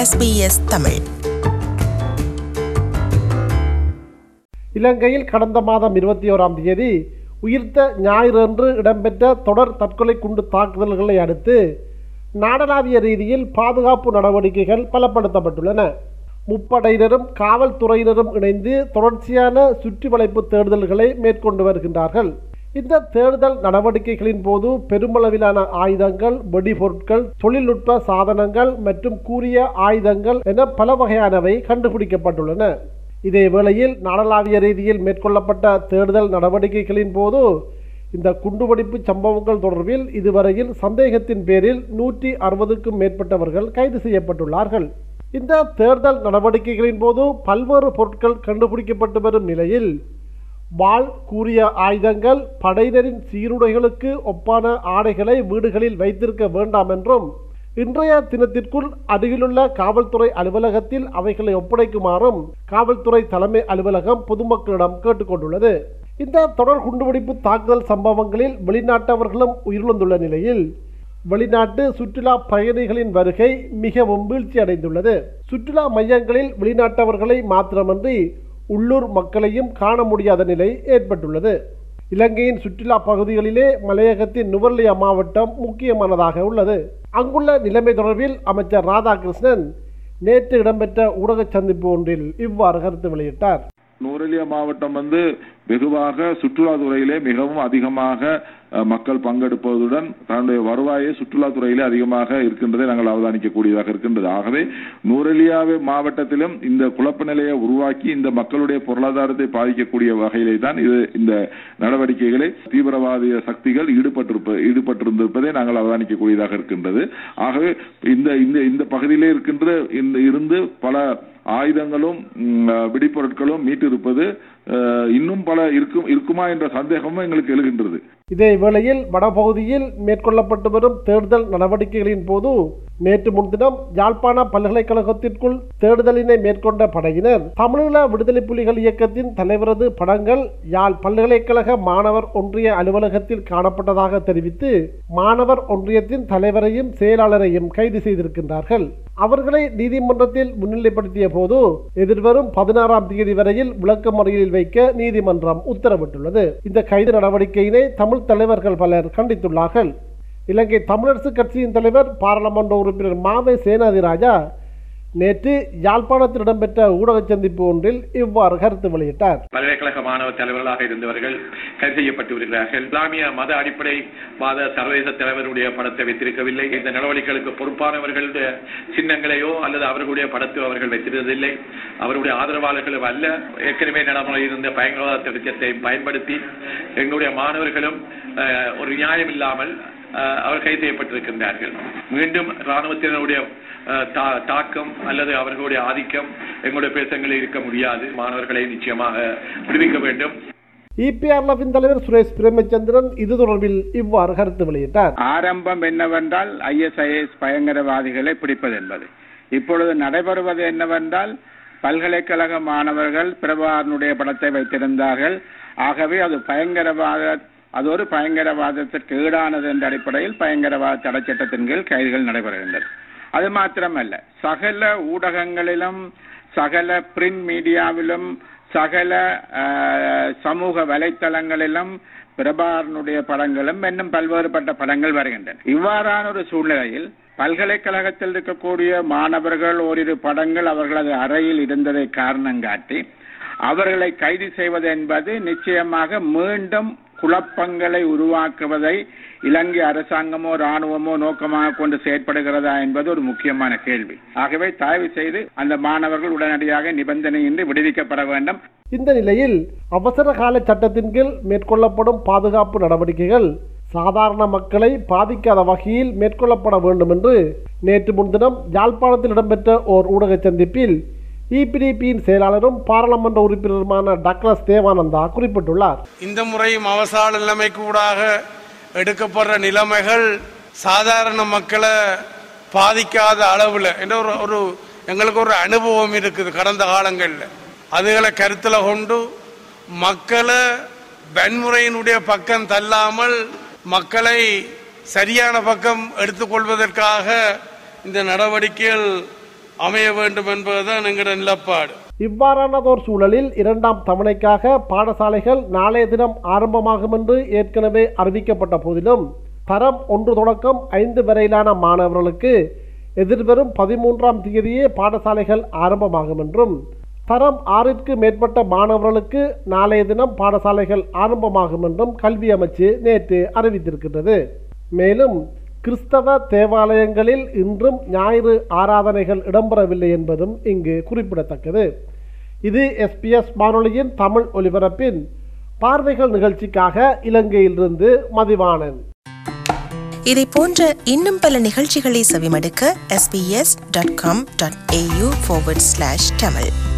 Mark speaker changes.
Speaker 1: SBS Tamil
Speaker 2: இலங்கையில் கடந்த மாதம் இருபத்தி ஓராம் தேதி உயிர்த்த ஞாயிறன்று இடம்பெற்ற தொடர் தற்கொலை குண்டு தாக்குதல்களை அடுத்து நாடளாவிய ரீதியில் பாதுகாப்பு நடவடிக்கைகள் பலப்படுத்தப்பட்டுள்ளன முப்படையினரும் காவல்துறையினரும் இணைந்து தொடர்ச்சியான சுற்றி வளைப்பு தேடுதல்களை மேற்கொண்டு வருகின்றார்கள் இந்த தேடுதல் நடவடிக்கைகளின் போது பெருமளவிலான ஆயுதங்கள் வெடிபொருட்கள் தொழில்நுட்ப சாதனங்கள் மற்றும் கூறிய ஆயுதங்கள் என பல வகையானவை கண்டுபிடிக்கப்பட்டுள்ளன இதே வேளையில் நாடளாவிய ரீதியில் மேற்கொள்ளப்பட்ட தேடுதல் நடவடிக்கைகளின் போது இந்த குண்டுவெடிப்பு சம்பவங்கள் தொடர்பில் இதுவரையில் சந்தேகத்தின் பேரில் நூற்றி அறுபதுக்கும் மேற்பட்டவர்கள் கைது செய்யப்பட்டுள்ளார்கள் இந்த தேடுதல் நடவடிக்கைகளின் போது பல்வேறு பொருட்கள் கண்டுபிடிக்கப்பட்டு வரும் நிலையில் வாள் கூறிய ஆயுதங்கள் படையினரின் சீருடைகளுக்கு ஒப்பான ஆடைகளை வீடுகளில் வைத்திருக்க வேண்டாம் என்றும் இன்றைய தினத்திற்குள் அருகிலுள்ள காவல்துறை அலுவலகத்தில் அவைகளை ஒப்படைக்குமாறும் காவல்துறை தலைமை அலுவலகம் பொதுமக்களிடம் கேட்டுக்கொண்டுள்ளது இந்த தொடர் குண்டுவெடிப்பு தாக்குதல் சம்பவங்களில் வெளிநாட்டவர்களும் உயிரிழந்துள்ள நிலையில் வெளிநாட்டு சுற்றுலா பயணிகளின் வருகை மிகவும் வீழ்ச்சி அடைந்துள்ளது சுற்றுலா மையங்களில் வெளிநாட்டவர்களை மாத்திரமன்றி உள்ளூர் மக்களையும் காண முடியாத நிலை ஏற்பட்டுள்ளது இலங்கையின் சுற்றுலா பகுதிகளிலே மலையகத்தின் நுவர்லியா மாவட்டம் முக்கியமானதாக உள்ளது அங்குள்ள நிலைமை தொடர்பில் அமைச்சர் ராதாகிருஷ்ணன் நேற்று இடம்பெற்ற ஊடக சந்திப்பு ஒன்றில் இவ்வாறு கருத்து வெளியிட்டார்
Speaker 3: நூரெலியா மாவட்டம் வந்து வெகுவாக சுற்றுலாத்துறையிலே மிகவும் அதிகமாக அஹ், மக்கள் பங்கெடுப்பதுடன் தன்னுடைய வருவாயை சுற்றுலாத்துறையிலே அதிகமாக இருக்கின்றதை நாங்கள் அவதானிக்கக்கூடியதாக இருக்கின்றது ஆகவே நூரெலியாவே மாவட்டத்திலும் இந்த குழப்ப நிலையை உருவாக்கி இந்த மக்களுடைய பொருளாதாரத்தை பாதிக்கக்கூடிய வகையிலே தான் இது இந்த நடவடிக்கைகளை தீவிரவாத சக்திகள் ஈடுபட்டிருப்ப ஈடுபட்டிருந்திருப்பதை நாங்கள் அவதானிக்கக்கூடியதாக இருக்கின்றது ஆகவே இந்த இந்த இந்த பகுதியிலே இருக்கின்ற இந்த இருந்து பல ஆயுதங்களும் ம், வெடிப்பொருட்களும் மீட்டிருப்பது அஹ், இன்னும் பல இருக்கும் இருக்குமா என்ற சந்தேகமும் எங்களுக்கு எழுகின்றது
Speaker 2: இதே வேளையில் வடபகுதியில் மேற்கொள்ளப்பட்டு வரும் தேடுதல் நடவடிக்கைகளின் போது நேற்று முன்தினம் யாழ்ப்பாண பல்கலைக்கழகத்திற்குள் தேடுதலினை மேற்கொண்ட படையினர் தமிழீழ விடுதலை புலிகள் இயக்கத்தின் தலைவரது படங்கள் யாழ் பல்கலைக்கழக மாணவர் ஒன்றிய அலுவலகத்தில் காணப்பட்டதாக தெரிவித்து மாணவர் ஒன்றியத்தின் தலைவரையும் செயலாளரையும் கைது செய்திருக்கின்றார்கள் அவர்களை நீதிமன்றத்தில் முன்னிலைப்படுத்திய போது எதிர்வரும் பதினாறாம் தேதி வரையில் விளக்கமறியலில் வைக்க நீதிமன்றம் உத்தரவிட்டுள்ளது இந்த கைது நடவடிக்கையினை தமிழ் தலைவர்கள் பலர் கண்டித்துள்ளார்கள் இலங்கை தமிழரசு கட்சியின் தலைவர் பாராளுமன்ற உறுப்பினர் மாவை சேனாதிராஜா நேற்று யாழ்ப்பாணத்தில் இடம்பெற்ற ஊடக சந்திப்பு ஒன்றில் இவ்வாறு கருத்து வெளியிட்டார்
Speaker 4: பல்கலைக்கழக மாணவர் தலைவர்களாக இருந்தவர்கள் கைது செய்யப்பட்டு வருகிறார்கள் இஸ்லாமிய மத அடிப்படை வாத சர்வதேச தலைவருடைய படத்தை வைத்திருக்கவில்லை இந்த நடவடிக்கைகளுக்கு பொறுப்பானவர்களுடைய சின்னங்களையோ அல்லது அவர்களுடைய படத்தையோ அவர்கள் வைத்திருந்ததில்லை அவருடைய ஆதரவாளர்களும் அல்ல ஏற்கனவே நடைமுறையில் இருந்த பயங்கரவாத திட்டத்தை பயன்படுத்தி எங்களுடைய மாணவர்களும் அஹ், ஒரு நியாயம் இல்லாமல் அஹ், அவர் கைது செய்யப்பட்டிருக்கின்றார்கள் மீண்டும் ராணுவத்தினருடைய அஹ், தா- தாக்கம் அல்லது அவர்களுடைய ஆதிக்கம் எங்களுடைய பேசங்களில் இருக்க முடியாது மாணவர்களை நிச்சயமாக விடுவிக்க வேண்டும்
Speaker 2: இபிஆர்எஃபின் தலைவர் சுரேஷ் பிரேமச்சந்திரன் இது தொடர்பில் இவ்வாறு கருத்து வெளியிட்டார்
Speaker 5: ஆரம்பம் என்னவென்றால் ஐஎஸ்ஐஎஸ் பயங்கரவாதிகளை பிடிப்பது என்பது இப்பொழுது நடைபெறுவது என்னவென்றால் பல்கலைக்கழக மாணவர்கள் பிரபாகரனுடைய படத்தை வைத்திருந்தார்கள் ஆகவே அது பயங்கரவாத அது ஒரு பயங்கரவாதத்திற்கு ஈடானது என்ற அடிப்படையில் பயங்கரவாத தடை சட்டத்தின் கீழ் கைதுகள் நடைபெறுகின்றது அது மாத்திரமல்ல சகல ஊடகங்களிலும் சகல பிரிண்ட் மீடியாவிலும் சகல அஹ், சமூக வலைத்தளங்களிலும் பிரபாகரனுடைய படங்களும் இன்னும் பல்வேறுபட்ட படங்கள் வருகின்றன இவ்வாறான ஒரு சூழ்நிலையில் பல்கலைக்கழகத்தில் இருக்கக்கூடிய மாணவர்கள் ஓரிரு படங்கள் அவர்களது அறையில் இருந்ததை காரணம் காட்டி அவர்களை கைது செய்வது என்பது நிச்சயமாக மீண்டும் குழப்பங்களை உருவாக்குவதை இலங்கை அரசாங்கமோ ராணுவமோ நோக்கமாக கொண்டு செயற்படுகிறதா என்பது ஒரு முக்கியமான கேள்வி ஆகவே தயவு செய்து அந்த மாணவர்கள் உடனடியாக நிபந்தனையின்றி விடுவிக்கப்பட வேண்டும்
Speaker 2: இந்த நிலையில் அவசர கால சட்டத்தின் கீழ் மேற்கொள்ளப்படும் பாதுகாப்பு நடவடிக்கைகள் சாதாரண மக்களை பாதிக்காத வகையில் மேற்கொள்ளப்பட வேண்டும் என்று நேற்று முன்தினம் யாழ்ப்பாணத்தில் இடம்பெற்ற ஓர் ஊடக சந்திப்பில் இபிடிபியின் செயலாளரும் பாராளுமன்ற உறுப்பினருமான டாக்டர் தேவானந்தா குறிப்பிட்டுள்ளார்
Speaker 6: இந்த முறையும் அவசர நிலைமைக்கு ஊடாக எடுக்கப்படுற நிலைமைகள் சாதாரண மக்களை பாதிக்காத அளவில் என்ற ஒரு ஒரு எங்களுக்கு ஒரு அனுபவம் இருக்குது கடந்த காலங்களில் அதுகளை கருத்தில் கொண்டு மக்களை வன்முறையினுடைய பக்கம் தள்ளாமல் மக்களை சரியான பக்கம் எடுத்துக்கொள்வதற்காக இந்த நடவடிக்கைகள் அமைய வேண்டும் என்பதுதான் எங்களோட நிலப்பாடு
Speaker 2: இவ்வாறானதோர் சூழலில் இரண்டாம் தவணைக்காக பாடசாலைகள் நாளைய தினம் ஆரம்பமாகும் என்று ஏற்கனவே அறிவிக்கப்பட்ட போதிலும் தரம் ஒன்று தொடக்கம் ஐந்து வரையிலான மாணவர்களுக்கு எதிர்வரும் பதிமூன்றாம் தேதியே பாடசாலைகள் ஆரம்பமாகும் என்றும் தரம் ஆறிற்கு மேற்பட்ட மாணவர்களுக்கு நாளைய தினம் பாடசாலைகள் ஆரம்பமாகும் என்றும் கல்வி அமைச்சு நேற்று அறிவித்திருக்கின்றது மேலும் கிறிஸ்தவ தேவாலயங்களில் இன்றும் ஞாயிறு ஆராதனைகள் இடம்பெறவில்லை என்பதும் இங்கு குறிப்பிடத்தக்கது இது எஸ்பிஎஸ் வானொலியின் தமிழ் ஒலிபரப்பின் பார்வைகள் நிகழ்ச்சிக்காக இலங்கையிலிருந்து மதிவாணன்
Speaker 1: இதை போன்ற இன்னும் பல நிகழ்ச்சிகளை செவிமடுக்க sbs.com.au forward slash tamil